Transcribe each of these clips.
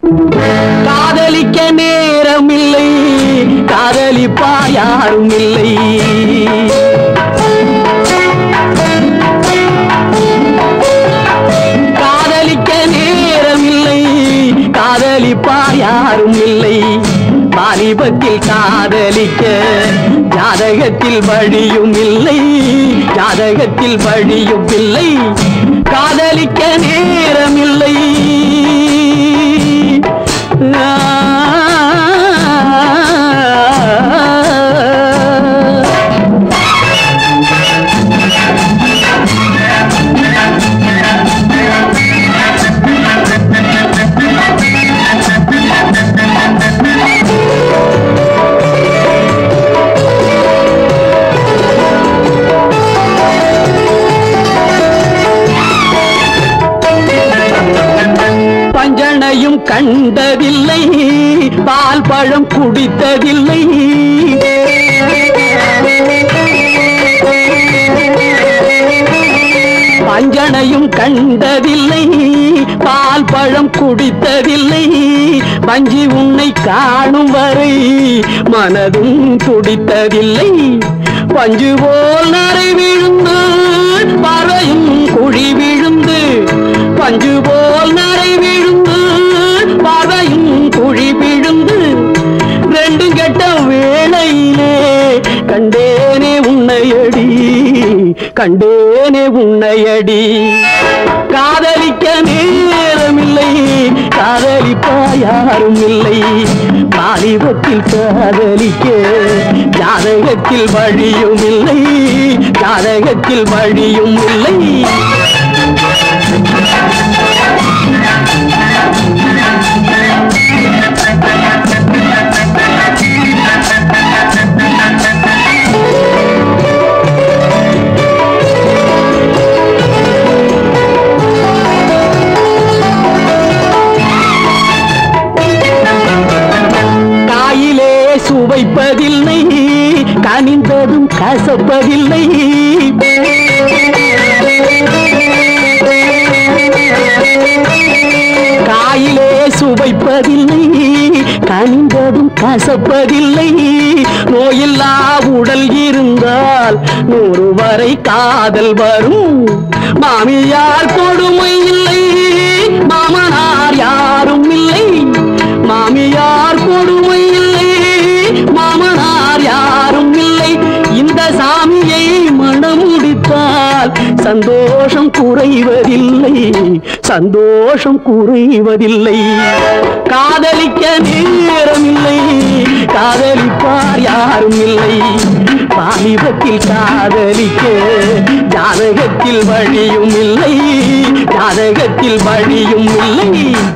காதலிக்க நேரமில்லை காதலிப்பா யாரும் இல்லை காதலிக்க நேரமில்லை காதலிப்பா யாரும் இல்லை வாலிபத்தில் காதலிக்க ஜாதகத்தில் வழியும் இல்லை ஜாதகத்தில் வழியும் இல்லை காதலிக்க நேரமில்லை ஆ பஞ்சனையும் கண்டதில்லை பால் பழம் குடித்ததில்லை பஞ்சனையும் கண்டதில்லை பால் பழம் குடித்ததில்லை பஞ்சி உன்னை காணும் வரை மனதும் துடித்ததில்லை பஞ்சு போல் நரை விழுந்து பறையும் குழி விழுந்து பஞ்சு போல் நரை விழுந்து பறையும் குழி விழுந்து ரெண்டு கெட்ட வேளையிலே கண்டேனே உன்னையடி கண்டேனே உன்னையடி காதலிக்க நேரமில்லை காதலிப்பா யாரும் இல்லை வாலிபத்தில் காதலிக்க ஜாதகத்தில் வழியும் இல்லை ஜாதகத்தில் வழியும் இல்லை காயிலே சுவைப்பதில்லை கனிந்ததும் கசப்பதில்லை காயிலே சுவைப்பதில்லை கனிந்ததும் கசப்பதில்லை நோயில்லா உடல் இருந்தால் நூறு வரை காதல் வரும் மாமியார் கொடுமை இல்லை மாமனார் யாரும் இல்லை மாமியார் கொடுமை இல்லை மாமனார் யாரும் இல்லை இந்த சாமியை மணமுடித்தால் சந்தோஷம் குறைவதில்லை சந்தோஷம் குறைவதில்லை காதலிக்க நேரமில்லை காதலிப்பார் யாரும் இல்லை வாலிபத்தில் காதலிக்க ஜாதகத்தில் வழியும் இல்லை ஜாதகத்தில் வழியும் இல்லை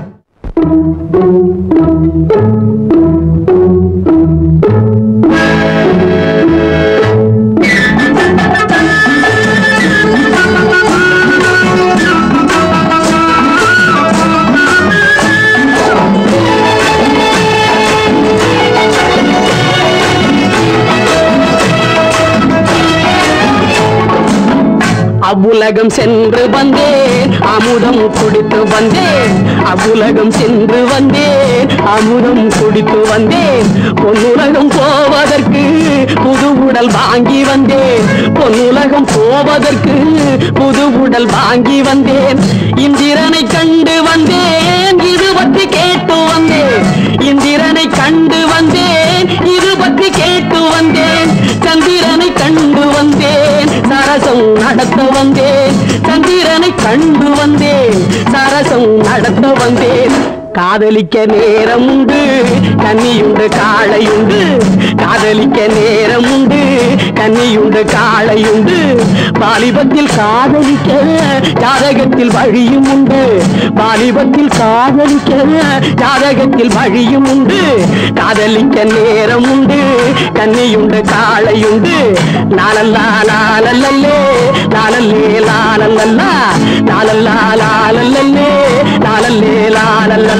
அவ்வுலகம் சென்று வந்தேன் அமுதம் குடித்து வந்தேன் அவ்வுலகம் சென்று வந்தேன் அமுதம் குடித்து வந்தேன் பொன்னுலகம் போவதற்கு புது உடல் வாங்கி வந்தேன் பொன்னுலகம் போவதற்கு புது உடல் வாங்கி வந்தேன் இந்திரனை கண்டு வந்தேன் இது பற்றி கேட்டு வந்தேன் இந்திரனை கண்டு வந்தேன் இது பற்றி கேட்டு வந்தேன் சந்திரனை கண்டு வந்தேன் சரசம் நடத்த வந்தேன் சந்திரனை கண்டு வந்தேன் சரசம் நடத்த வந்தேன் காதலிக்க நேரம் உண்டு கன்னியுண்டு காளையுண்டு காதலிக்க நேரம் உண்டு கன்னியுண்டு காளையுண்டு வாலிபத்தில் காதலிக்க ஜாதகத்தில் வழியும் உண்டு வாலிபத்தில் காதலிக்க ஜாதகத்தில் வழியும் உண்டு காதலிக்க நேரம் உண்டு கன்னியுண்டு காளையுண்டு லாலல்லா லாலல்லல்லே லாலல்லே லாலல்லல்லா லாலல்லா லாலல்லல்லே லாலல்லே லாலல்லல்லா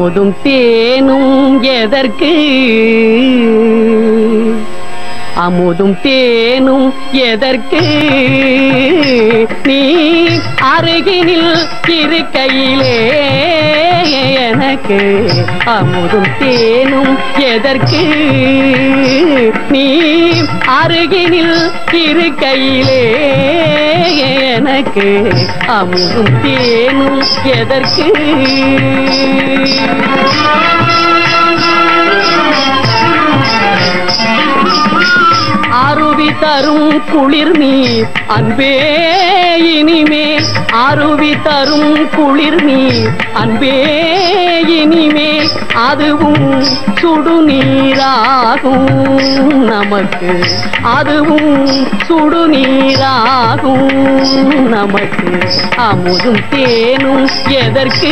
அமுதும் தேனும் எதற்கு அமுதும் தேனும் எதற்கு நீ அருகினில் இருக்கையிலே எனக்கு அமுதும் தேனும் எதற்கு நீ அருகினில் இருக்கையிலே எனக்கு அமுதும் தேனும் எதற்கு அருவி தரும் குளிர் நீர் அன்பே இனிமேல் அருவி தரும் குளிர் நீர் அன்பே இனிமேல் அதுவும் சுடுநீராகும் நமக்கு அதுவும் சுடுநீராகும் நமக்கு அமுதும் தேனும் எதற்கு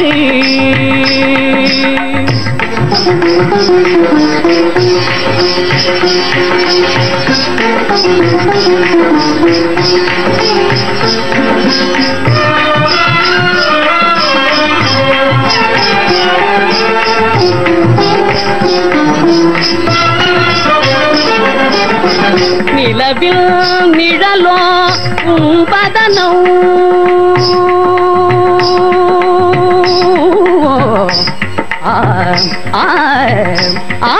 நிலவில் நிழலோ உம்பதனோ ஆ ஆ ஆ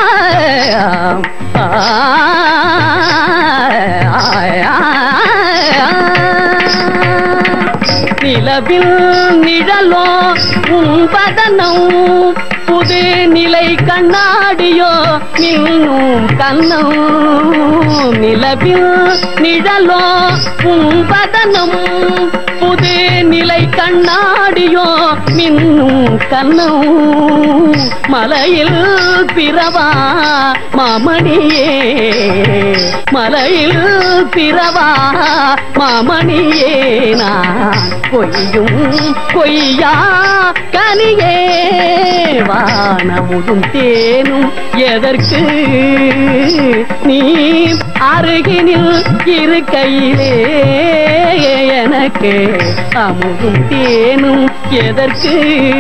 நிலவில் நிழலோ உம்பதனம் புது நிலை கண்ணாடியோ மின்னும் கண்ணம் நிலவில் நிழலோ உம்பதனம் புது நிலை கண்ணாடியோ மின்னும் கண்ணம் மலையில் பிறவா மாமணியே மலையில் பிறவா மாமணியே நான் பொய்யும் பொய்யா கனியே வானமுதும் தேனும் எதற்கு நீ அருகினில் இருக்கையிலே எனக்கு அமுதும் தேனும் எதற்கு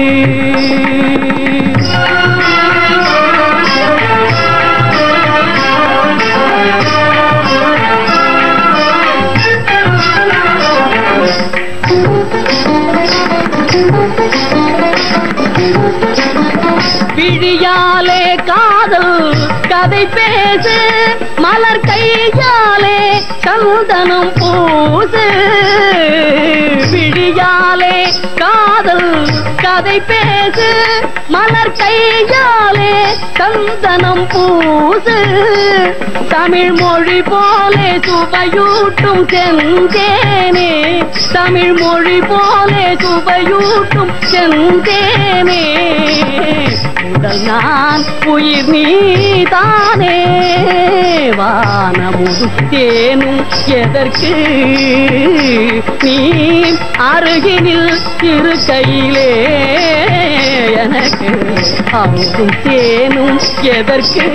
விழியாலே காதல் கதை பேசு மலர் கையாலே சந்தனம் பூசு விழியாலே காதல் கதை பேசு மலர் கையாலே சந்தனம் பூசு தமிழ் மொழி போலே சுவையூட்டும் செந்தேனே தமிழ் மொழி போலே சுவையூட்டும் செந்தேனே முதல் நான் உயிர் நீதானே வானமுது தேனும் எதற்கு நீ அருகினில் இருக்கையிலே எனக்கு அமுதும் தேனும் எதற்கு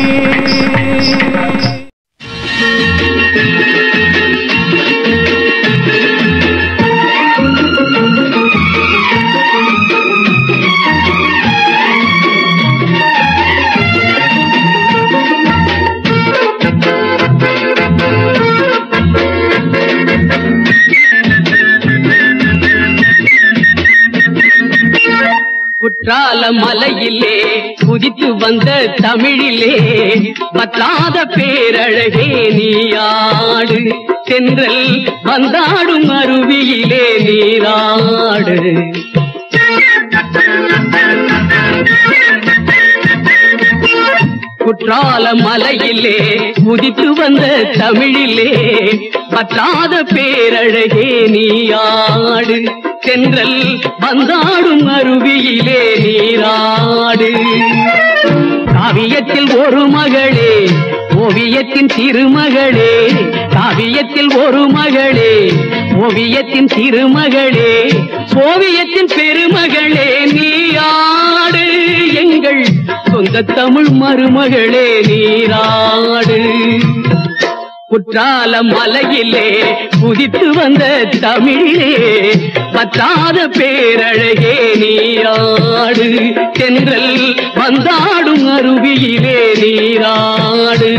குற்றால மலையிலே குதித்து வந்த தமிழிலே பத்தாத பேரழகே நீயாடு சென்றல் வந்தாடும் அருவியிலே நீராடு குற்றால மலையிலே குதித்து வந்த தமிழிலே பத்தாத பேரழகே நீயாடு சென்றல் வந்தாடும் அருவியிலே நீராடு காவியத்தில் ஒரு மகளே ஓவியத்தின் திருமகளே காவியத்தில் ஒரு மகளே ஓவியத்தின் திருமகளே ஓவியத்தின் பெருமகளே நீயாடு எங்கள் சொந்த தமிழ் மருமகளே நீராடு குற்றால மலையிலே குதித்து வந்த தமிழிலே பற்றாத பேரழகே நீராடு தென்றல் வந்தாடும் அருவியிலே நீராடு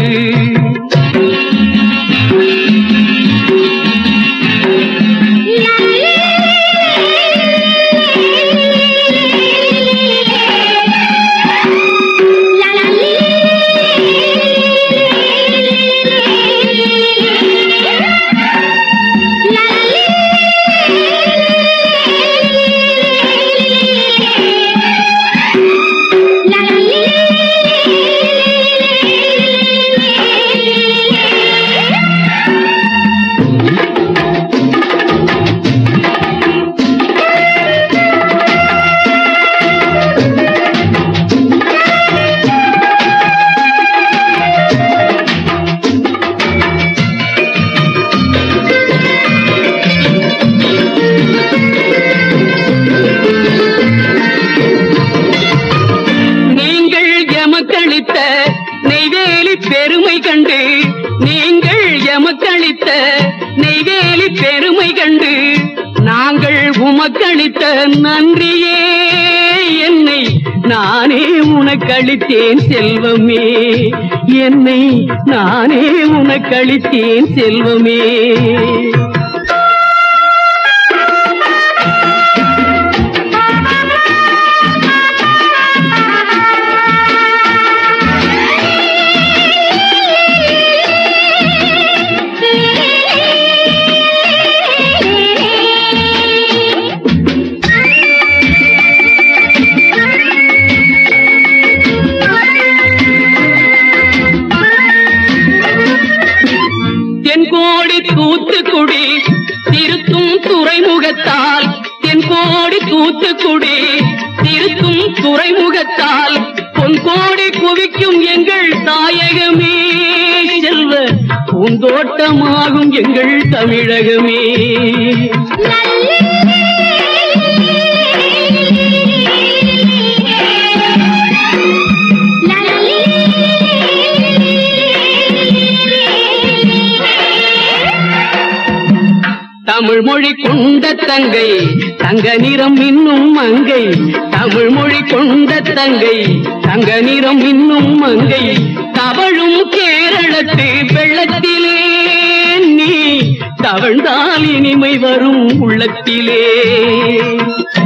நீங்கள் எமக்களித்த நெய்வேலி பெருமை கண்டு நீங்கள் எமக்களித்த நெய்வேலி பெருமை கண்டு நாங்கள் உமக்களித்த நன்றியே என்னை நானே உனக்களித்தேன் செல்வமே என்னை நானே உனக்களித்தேன் செல்வமே தென்கோடி தூத்துக்குடி திருத்தும் துறைமுகத்தால் தென்கோடி தூத்துக்குடி திருத்தும் துறைமுகத்தால் பொன்கோடி குவிக்கும் எங்கள் தாயகமே செல்வ பூந்தோட்டமாகும் எங்கள் தமிழகமே தமிழ் மொழி கொண்ட தங்கை தங்க நிறம் இன்னும் மங்கை தமிழ் மொழி கொண்ட தங்கை தங்க நிறம் இன்னும் மங்கை தவழும் கேரளத்து வெள்ளத்திலே நீ தவழ்ந்தால் இனிமை வரும் உள்ளத்திலே